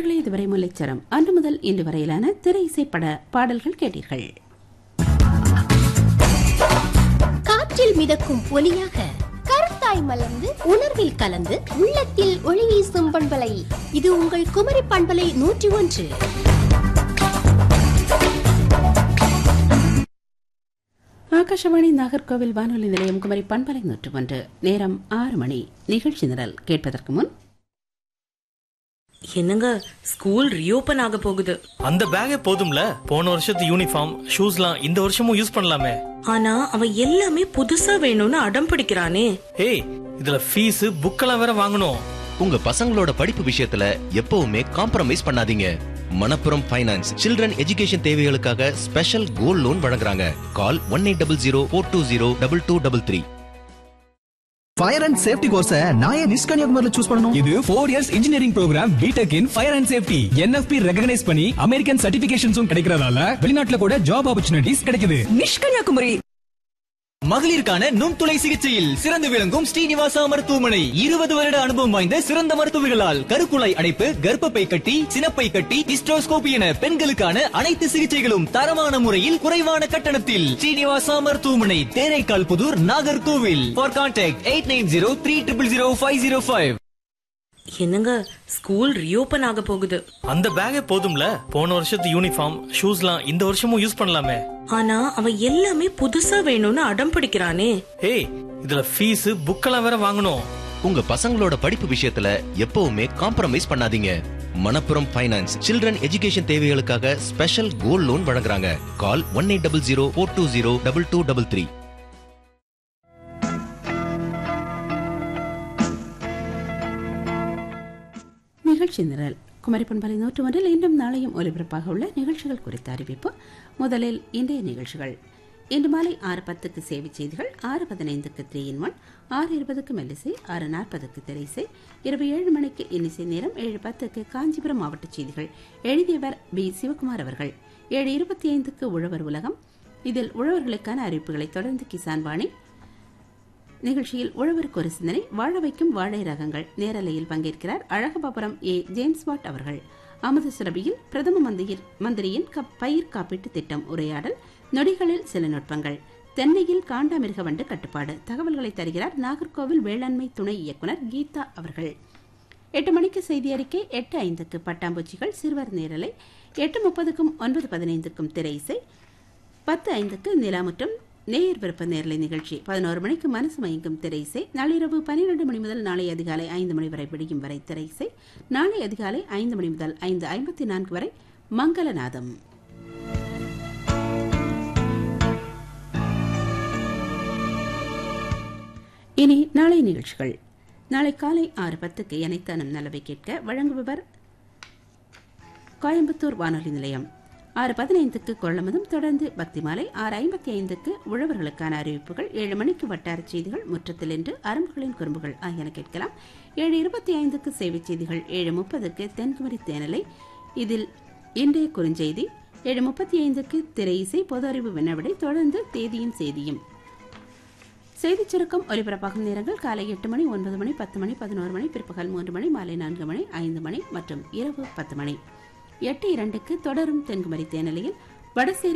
நேர்களை இதுவரை முல்லைச்சரம் அன்று முதல் இன்று வரையிலான திரை இசைப்பட பாடல்கள் கேட்டீர்கள் காற்றில் மிதக்கும் ஒலியாக கருத்தாய் மலர்ந்து உணர்வில் கலந்து உள்ளத்தில் ஒளி வீசும் பண்பலை இது உங்கள் குமரி பண்பலை நூற்றி ஒன்று ஆகாஷவாணி நாகர்கோவில் வானொலி நிலையம் குமரி பண்பலை நூற்று ஒன்று நேரம் ஆறு மணி நிகழ்ச்சி நிரல் கேட்பதற்கு முன் என்னங்க ஸ்கூல் ரீஓபன் ஆக போகுது அந்த பேக்கே போதும்ல போன வருஷத்து யூனிஃபார்ம் ஷூஸ்லாம் இந்த வருஷமும் யூஸ் பண்ணலாமே ஆனா அவன் எல்லாமே புதுசா வேணும்னு அடம் பிடிக்கிறானே ஏய் இதுல ஃபீஸ் புக்கெல்லாம் வேற வாங்கணும் உங்க பசங்களோட படிப்பு விஷயத்துல எப்பவுமே காம்ப்ரமைஸ் பண்ணாதீங்க மணப்புரம் ஃபைனான்ஸ் சில்ட்ரன் எஜுகேஷன் தேவைகளுக்காக ஸ்பெஷல் கோல்ட் லோன் வழங்குறாங்க call one eight double zero four two zero double two double three fire and safety course நான் ஏன் மிஸ் கன்னியாகுமரியில சூஸ் பண்ணணும் இது four years engineering programme B Tech in fire and safety NFP recognise பண்ணி American சர்டிபிகேஷன்ஸும் கிடைக்கிறதால வெளிநாட்டுல கூட ஜாப் ஆப்பர்ச்சுனிட்டிஸ் கிடைக்குது நிஷ்கன்யாகுமரி மகளிருக்கான நுண்துளை சிகிச்சையில் சிறந்து விளங்கும் ஸ்ரீனிவாசா மருத்துவமனை இருபது வருட அனுபவம் வாய்ந்த சிறந்த மருத்துவர்களால் கருக்குழாய் அடைப்பு கர்ப்பப்பை கட்டி சினப்பை கட்டி ஹிஸ்டோஸ்கோபி என பெண்களுக்கான அனைத்து சிகிச்சைகளும் தரமான முறையில் குறைவான கட்டணத்தில் ஸ்ரீனிவாசா மருத்துவமனை Theraikal Puthur Nagercoil for contact eight nine zero three triple zero five zero five என்னங்க ஸ்கூல் ரீஓபன் ஆக போகுது அந்த பேக்கே போதும்ல போன வருஷத்து யூனிஃபார்ம் ஷூஸ்லாம் இந்த வருஷமும் யூஸ் பண்ணலாமே ஆனா அவன் எல்லாமே புதுசா வேணும்னு அடம் பிடிக்கிறானே ஏய் இதுல ஃபீஸ் புக்கெல்லாம் வேற வாங்கணும் உங்க பசங்களோட படிப்பு விஷயத்துல எப்பவுமே காம்ப்ரமைஸ் பண்ணாதீங்க மணப்புரம் ஃபைனான்ஸ் சில்ட்ரன் எஜுகேஷன் தேவைகளுக்காக ஸ்பெஷல் கோல்ட் லோன் வழங்குறாங்க call one eight double zero four two zero double two double three நிகழ்ச்சி நிரல் குமரி பண்பலை நூற்று ஒன்றில் இன்றும் நாளையும் ஒலிபரப்பாக உள்ள நிகழ்ச்சிகள் குறித்த அறிவிப்பு முதலில் இன்றைய நிகழ்ச்சிகள் இன்று மாலை ஆறு பத்துக்கு சேவை செய்திகள் ஆறு பதினைந்துக்கு த்ரீ இன் ஒன் ஆறு இருபதுக்கு மெல்லிசை ஆறு நாற்பதுக்கு திரைசை இரவு ஏழு மணிக்கு இன்னிசை நேரம் ஏழு பத்துக்கு காஞ்சிபுரம் மாவட்ட செய்திகள் எழுதியவர் பி சிவகுமார் அவர்கள் ஏழு இருபத்தி ஐந்துக்கு உழவர் உலகம் இதில் உழவர்களுக்கான அறிவிப்புகளை தொடர்ந்து கிசான் வாணி நிகழ்ச்சியில் உழவருக்கு ஒரு சிந்தனை வாழ வைக்கும் வாழை ரகங்கள் நேரலையில் பங்கேற்கிறார் அழகபாபுரம் ஏ ஜேம்ஸ் வாட் அவர்கள் அமுத சுரபியில் பிரதம மந்திரி மந்திரியின் கப் பயிர் காப்பீட்டு திட்டம் உரையாடல் நொடிகளில் சில நுட்பங்கள் தென்னையில் காண்டாமிருக வண்டு கட்டுப்பாடு தகவல்களை தருகிறார் நாகர்கோவில் வேளாண்மை துணை இயக்குனர் கீதா அவர்கள் எட்டு மணிக்கு செய்தி அறிக்கை எட்டு ஐந்துக்கு பட்டாம்பூச்சிகள் சிறுவர் நேரலை எட்டு முப்பதுக்கும் ஒன்பது பதினைந்துக்கும் திரை இசை பத்து ஐந்துக்கு நிலாமுற்றம் நேயர் விருப்ப நேரலை நிகழ்ச்சி பதினோரு மணிக்கு மனசு மயங்கும் திரை இசை நள்ளிரவு பன்னிரண்டு மணி முதல் நாளை அதிகாலை ஐந்து மணி வரை விடியும் வரை திரை இசை நாளை அதிகாலை ஐந்து மணி முதல் ஐந்து ஐம்பத்தி நான்கு வரை மங்களநாதம் இனி நாளை நிகழ்ச்சிகள் நாளை காலை ஆறு பத்துக்கு இணைத்தானும் நலவை கேட்க வழங்குபவர் கோயம்புத்தூர் வானொலி நிலையம் ஆறு பதினைந்துக்கு கொள்ளமதும் தொடர்ந்து பக்தி மாலை ஆறு ஐம்பத்தி ஐந்துக்கு உழவர்களுக்கான அறிவிப்புகள் ஏழு மணிக்கு வட்டார செய்திகள் முற்றத்தில் என்று அரும்புகளின் குறும்புகள் ஆகியன கேட்கலாம் ஏழு இருபத்தி ஐந்துக்கு சேவை செய்திகள் ஏழு முப்பதுக்கு தென்குமரி தேனலை இதில் இன்றைய குறுஞ்செய்தி ஏழு முப்பத்தி ஐந்துக்கு திரை இசை பொது அறிவு வினவிடை தொடர்ந்து தேதியும் செய்தியும் செய்திச் சுருக்கம் ஒலிபரப்பாகும் நேரங்கள் காலை எட்டு மணி ஒன்பது மணி பத்து மணி பதினோரு மணி பிற்பகல் மூன்று மணி மாலை நான்கு மணி ஐந்து மணி மற்றும் இரவு பத்து மணி எட்டு இரண்டுக்கு தொடரும் தென்குமரி தேனலையில் வடசேரி